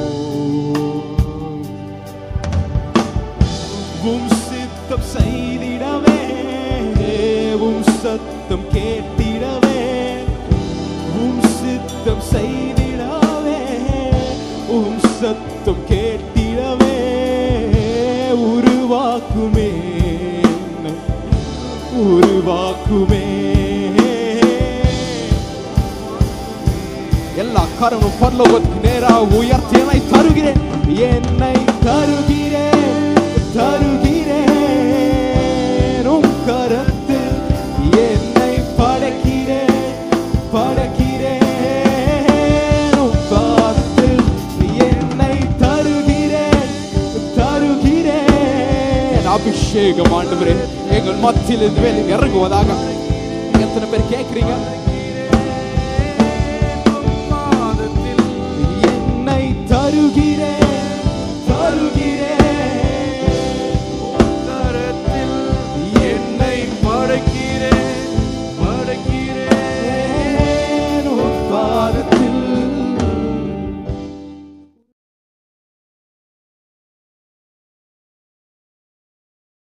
உம் சித்தம் செய்திடவே உம் சத்தம் கேட்டிடவே உம் சித்தம் செய்திடவே உம் சத்தம் கேட்டிடவே உருவாக்குமே என்னை உருவாக்குமே எல்லா கரமும் பரலோகத்துக்கு நேராக உயர்த்தி என்னை தருகிறேன் என்னை தருகிறேன் தருகிறேன் உம் கரத்தில் என்னை படைக்கிறேன் படைக்கிறேன் உம் கரத்தில் என்னை தருகிறேன் தருகிறேன் அபிஷேகம் ஆண்டவரே எங்கள் மத்தியில் இருந்து வெளியே இறங்குவதாக எத்தனை பேர் கேட்கிறீங்க என்னை தருகிறேன் தருகிறேன்